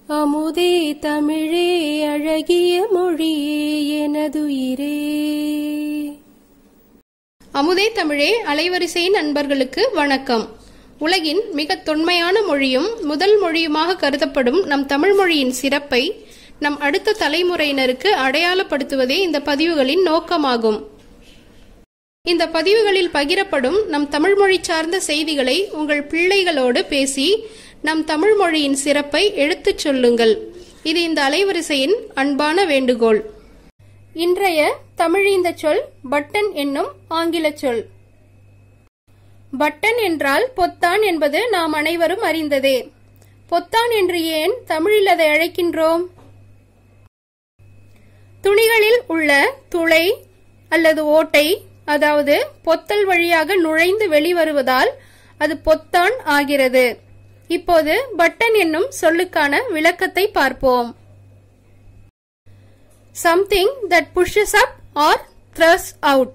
அமுதே தமிழே அழகிய மொழியே எனதுயிரே அமுதே தமிழே அலைவரிசை நண்பர்களுக்கு வணக்கம் உலகின் மிக தொன்மையான மொழியும் முதல் மொழியுமாக கருதப்படும் நம் தமிழ் மொழியின் சிறப்பை நம் அடுத்த தலைமுறையினருக்கு அடையாளப்படுத்துவதே இந்த பதிவுகளின் நோக்கமாகும் இந்த பதிவுகளில் பகிரப்படும் நம் தமிழ் மொழி சார்ந்த செய்திகளை உங்கள் பிள்ளைகளோடு பேசி நம் தமிழ் மொழியின் சிறப்பை எடுத்துச் சொல்லுங்கள் இது இந்த அலைவரிசையின் அன்பான வேண்டுகோள் இன்றைய தமிழ் இந்த சொல் பட்டன் என்னும் ஆங்கில சொல் பட்டன் என்றால் பொத்தான் என்பது நாம் அனைவரும் அறிந்ததே பொத்தான் என்று ஏன் தமிழில் அதை அழைக்கின்றோம் துணிகளில் உள்ள துளை அல்லது ஓட்டை அதாவது பொத்தல் வழியாக நுழைந்து வெளிவருவதால் அது பொத்தான் ஆகிறது இப்போது பட்டன் என்னும் சொல்லுக்கான விளக்கத்தை பார்ப்போம் something that pushes up or thrusts out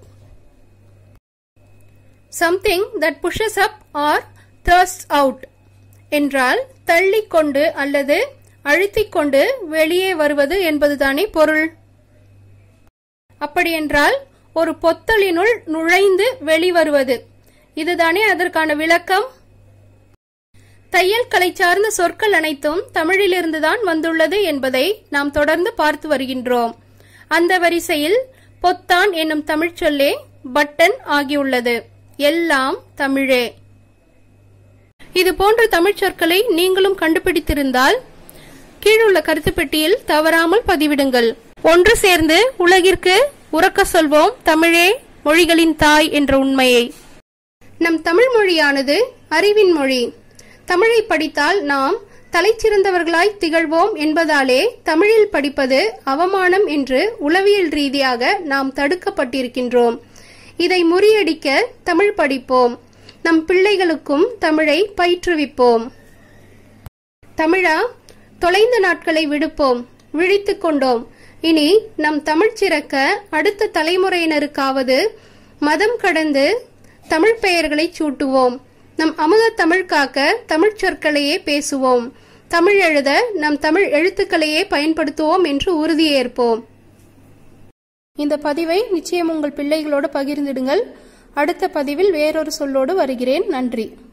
something that pushes up or thrusts out என்றால் தள்ளிக்கொண்டு அல்லது அழுத்திக் கொண்டு வெளியே வருவது என்பதுதானே பொருள் அப்படியென்றால் ஒரு பொத்தலினுள் நுழைந்து வெளிவருவது இதுதானே அதற்கான விளக்கம் தையல் கலை சார்ந்த சொற்கள் அனைத்தும் தமிழிலிருந்துதான் வந்துள்ளது என்பதை நாம் தொடர்ந்து பார்த்து வருகின்றோம் அந்த வரிசையில் பொத்தான் என்னும் தமிழ்ச் சொல்லே பட்டன் ஆகியுள்ளது எல்லாம் தமிழே இது போன்ற தமிழ்ச் சொற்களை நீங்களும் கண்டுபிடித்திருந்தால் கீழுள்ள கருத்து பெட்டியில் தவறாமல் பதிவிடுங்கள் ஒன்று சேர்ந்து உலகிற்கு உறக்க சொல்வோம் தமிழே மொழிகளின் தாய் என்ற உண்மையை நம் தமிழ் மொழியானது அறிவின் மொழி தமிழை படித்தால் நாம் தலைச்சிறந்தவர்களாய் திகழ்வோம் என்பதாலே தமிழில் படிப்பது அவமானம் என்று உளவியல் ரீதியாக நாம் தடுக்கப்பட்டிருக்கின்றோம் இதை முறியடிக்க தமிழ் படிப்போம் நம் பிள்ளைகளுக்கும் தமிழை பயிற்றுவிப்போம் தமிழா தொலைந்த நாட்களை விடுப்போம் விழித்துக் கொண்டோம் இனி நம் தமிழ் சிறக்க அடுத்த தலைமுறையினருக்காவது மதம் கடந்து தமிழ் பெயர்களை சூட்டுவோம் நம் அமுத தமிழ் காக்க தமிழ் சொற்களையே பேசுவோம் தமிழ் எழுத நம் தமிழ் எழுத்துக்களையே பயன்படுத்துவோம் என்று உறுதியேற்போம் இந்த பதிவை நிச்சயம் உங்கள் பிள்ளைகளோடு பகிர்ந்திடுங்கள் அடுத்த பதிவில் வேறொரு சொல்லோடு வருகிறேன் நன்றி